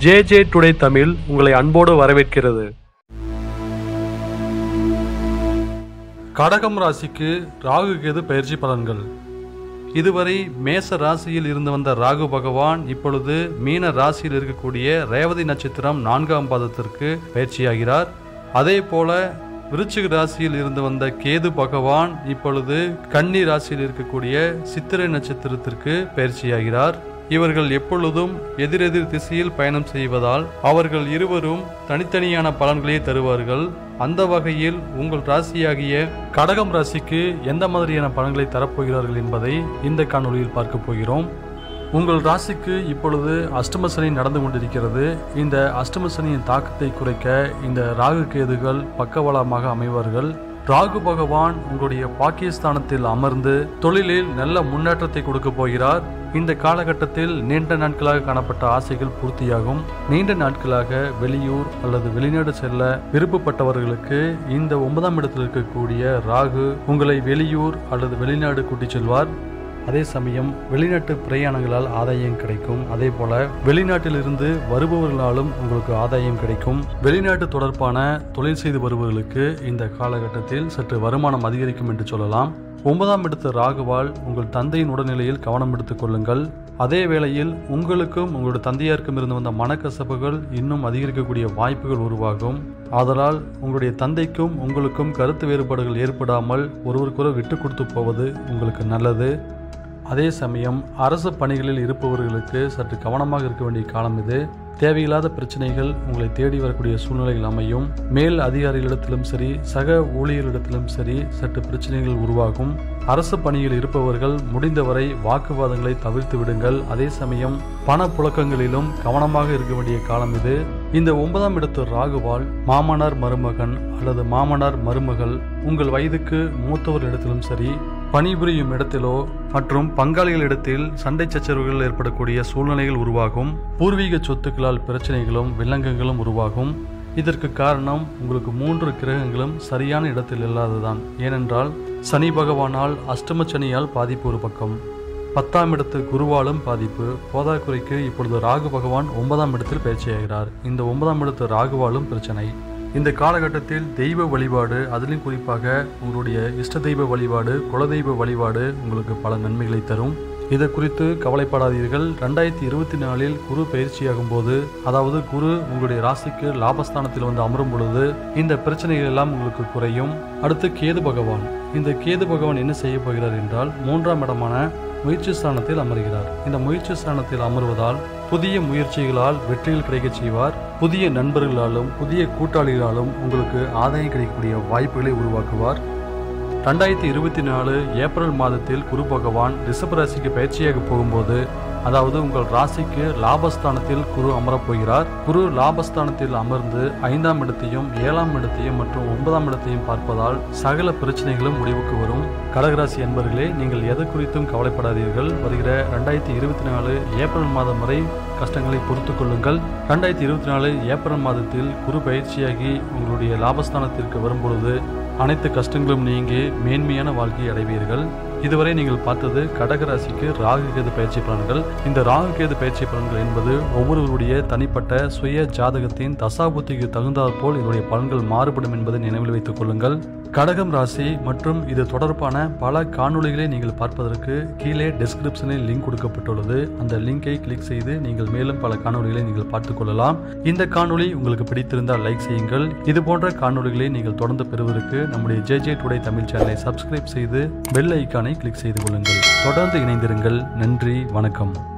J J today Tamil உங்களை அன்போடு வரவேற்கிறது கடகம் ராசிக்கு ராகு கேது பயிற்சி பலன்கள் இதுவரை மேச ராசியில் இருந்து வந்த ராகு பகவான் இப்பொழுது மீன ராசியில் இருக்கக்கூடிய ரேவதி நட்சத்திரம் நான்காம் பாதத்திற்கு பயிற்சியாகிறார் அதே போல விருச்சிக ராசியில் இருந்து வந்த கேது பகவான் இப்பொழுது கன்னி ராசியில் இருக்கக்கூடிய சித்திரை நட்சத்திரத்திற்கு பயிற்சியாகிறார் இவர்கள் எப்பொழுதும் எதிரெதிர் திசையில் பயணம் செய்வதால் அவர்கள் இருவரும் தனித்தனியான பலன்களை தருவார்கள் அந்த வகையில் உங்கள் ராசியாகிய கடகம் ராசிக்கு எந்த மாதிரியான பலன்களை தரப்போகிறார்கள் என்பதை இந்த காணொளியில் பார்க்க போகிறோம் உங்கள் ராசிக்கு இப்பொழுது அஷ்டம சனி நடந்து கொண்டிருக்கிறது இந்த அஷ்டம சனியின் தாக்கத்தை குறைக்க இந்த ராகு கேதுகள் பக்கபலமாக அமைவார்கள் ராகு பகவான் உங்களுடைய பாக்கியஸ்தானத்தில் அமர்ந்து தொழிலில் நல்ல முன்னேற்றத்தை கொடுக்க போகிறார் இந்த காலகட்டத்தில் நீண்ட நாட்களாக காணப்பட்ட ஆசைகள் பூர்த்தியாகும் நீண்ட நாட்களாக வெளியூர் அல்லது வெளிநாடு செல்ல விருப்பப்பட்டவர்களுக்கு இந்த ஒன்பதாம் இடத்தில் இருக்கக்கூடிய ராகு உங்களை வெளியூர் அல்லது வெளிநாடு கூட்டிச் செல்வார் அதே சமயம் வெளிநாட்டு பிரயாணங்களால் ஆதாயம் கிடைக்கும் அதே போல வெளிநாட்டிலிருந்து வருபவர்களாலும் உங்களுக்கு ஆதாயம் கிடைக்கும் வெளிநாட்டு தொடர்பான தொழில் செய்து வருபவர்களுக்கு இந்த காலகட்டத்தில் சற்று வருமானம் அதிகரிக்கும் என்று சொல்லலாம் ஒன்பதாம் இடத்து ராகுவால் உங்கள் தந்தையின் உடல்நிலையில் கவனம் எடுத்துக் கொள்ளுங்கள் அதே வேளையில் உங்களுக்கும் உங்களுடைய தந்தையாருக்கும் இருந்து வந்த மனக்கசப்புகள் இன்னும் அதிகரிக்கக்கூடிய வாய்ப்புகள் உருவாகும் ஆதலால் உங்களுடைய தந்தைக்கும் உங்களுக்கும் கருத்து வேறுபாடுகள் ஏற்படாமல் ஒருவருக்கொருவர் விட்டு கொடுத்து போவது உங்களுக்கு நல்லது அதே சமயம் அரசு பணிகளில் இருப்பவர்களுக்கு சற்று கவனமாக இருக்க வேண்டிய காலம் இது தேவையில்லாத பிரச்சனைகள் உங்களை தேடி வரக்கூடிய சூழ்நிலைகள் அமையும் மேல் அதிகாரிகளிடத்திலும் சரி சக ஊழியர்களிடத்திலும் சரி சற்று பிரச்சனைகள் உருவாகும் அரசு பணியில் இருப்பவர்கள் முடிந்தவரை வாக்குவாதங்களை தவிர்த்து விடுங்கள் அதே சமயம் பண புழக்கங்களிலும் கவனமாக இருக்க வேண்டிய காலம் இது இந்த ஒன்பதாம் இடத்து ராகுவால் மாமனார் மருமகன் அல்லது மாமனார் மருமகள் உங்கள் வயதுக்கு மூத்தவர் இடத்திலும் சரி பணிபுரியும் இடத்திலோ மற்றும் பங்காளிகளிடத்தில் சண்டை சச்சரவுகள் ஏற்படக்கூடிய சூழ்நிலைகள் உருவாகும் பூர்வீக சொத்துக்களால் பிரச்சனைகளும் வில்லங்கங்களும் உருவாகும் இதற்கு காரணம் உங்களுக்கு மூன்று கிரகங்களும் சரியான இடத்தில் இல்லாததுதான் ஏனென்றால் சனி பகவானால் அஷ்டம சனியால் பாதிப்பு ஒரு பக்கம் பத்தாம் இடத்து குருவாலும் பாதிப்பு போதாக்குறைக்கு இப்பொழுது ராகு பகவான் ஒன்பதாம் இடத்தில் பயிற்சியாகிறார் இந்த ஒன்பதாம் இடத்து ராகுவாலும் பிரச்சனை இந்த காலகட்டத்தில் தெய்வ வழிபாடு அதிலும் குறிப்பாக உங்களுடைய இஷ்ட தெய்வ வழிபாடு குலதெய்வ வழிபாடு உங்களுக்கு பல நன்மைகளை தரும் இதை குறித்து கவலைப்படாதீர்கள் ரெண்டாயிரத்தி இருபத்தி நாலில் குரு பயிற்சியாகும் போது அதாவது குரு உங்களுடைய ராசிக்கு லாபஸ்தானத்தில் வந்து அமரும் பொழுது இந்த பிரச்சனைகள் எல்லாம் உங்களுக்கு குறையும் அடுத்து கேது பகவான் இந்த கேது பகவான் என்ன செய்ய போகிறார் என்றால் மூன்றாம் இடமான முயற்சி ஸ்தானத்தில் அமர்கிறார் இந்த முயற்சி ஸ்தானத்தில் அமர்வதால் புதிய முயற்சிகளால் வெற்றிகள் கிடைக்கச் செய்வார் புதிய நண்பர்களாலும் புதிய கூட்டாளிகளாலும் உங்களுக்கு ஆதாயம் கிடைக்கக்கூடிய வாய்ப்புகளை உருவாக்குவார் ரெண்டாயிரத்தி இருபத்தி நாலு ஏப்ரல் மாதத்தில் குரு பகவான் ரிஷப ராசிக்கு பயிற்சியாக போகும்போது அதாவது உங்கள் ராசிக்கு லாபஸ்தானத்தில் குரு அமரப் போகிறார் குரு லாபஸ்தானத்தில் அமர்ந்து ஐந்தாம் இடத்தையும் ஏழாம் இடத்தையும் மற்றும் ஒன்பதாம் இடத்தையும் பார்ப்பதால் சகல பிரச்சனைகளும் முடிவுக்கு வரும் கடகராசி என்பர்களே நீங்கள் எது குறித்தும் கவலைப்படாதீர்கள் வருகிற ரெண்டாயிரத்தி இருபத்தி நாலு ஏப்ரல் மாதம் வரை கஷ்டங்களை பொறுத்து கொள்ளுங்கள் ரெண்டாயிரத்தி இருபத்தி நாலு ஏப்ரல் மாதத்தில் குரு பயிற்சியாகி உங்களுடைய லாபஸ்தானத்திற்கு வரும்பொழுது அனைத்து கஷ்டங்களும் நீங்கி மேன்மையான வாழ்க்கையை அடைவீர்கள் இதுவரை நீங்கள் பார்த்தது கடகராசிக்கு ராகு கேது பயிற்சி பலன்கள் இந்த ராகு கேது பயிற்சி பலன்கள் என்பது ஒவ்வொருவருடைய தனிப்பட்ட சுய ஜாதகத்தின் தசாபுத்திக்கு தகுந்தாற் போல் இதனுடைய பலன்கள் மாறுபடும் என்பதை நினைவில் வைத்துக் கொள்ளுங்கள் கடகம் ராசி மற்றும் இது தொடர்பான பல காணொளிகளை நீங்கள் பார்ப்பதற்கு கீழே டிஸ்கிரிப்ஷனில் லிங்க் கொடுக்கப்பட்டுள்ளது அந்த லிங்கை கிளிக் செய்து நீங்கள் மேலும் பல காணொளிகளை நீங்கள் பார்த்துக் கொள்ளலாம் இந்த காணொளி உங்களுக்கு பிடித்திருந்தால் லைக் செய்யுங்கள் இது போன்ற காணொளிகளை நீங்கள் தொடர்ந்து பெறுவதற்கு நம்முடைய ஜே ஜே டுடே தமிழ் சேனலை சப்ஸ்கிரைப் செய்து பெல் ஐக்கானை கிளிக் செய்து கொள்ளுங்கள் தொடர்ந்து இணைந்திருங்கள் நன்றி வணக்கம்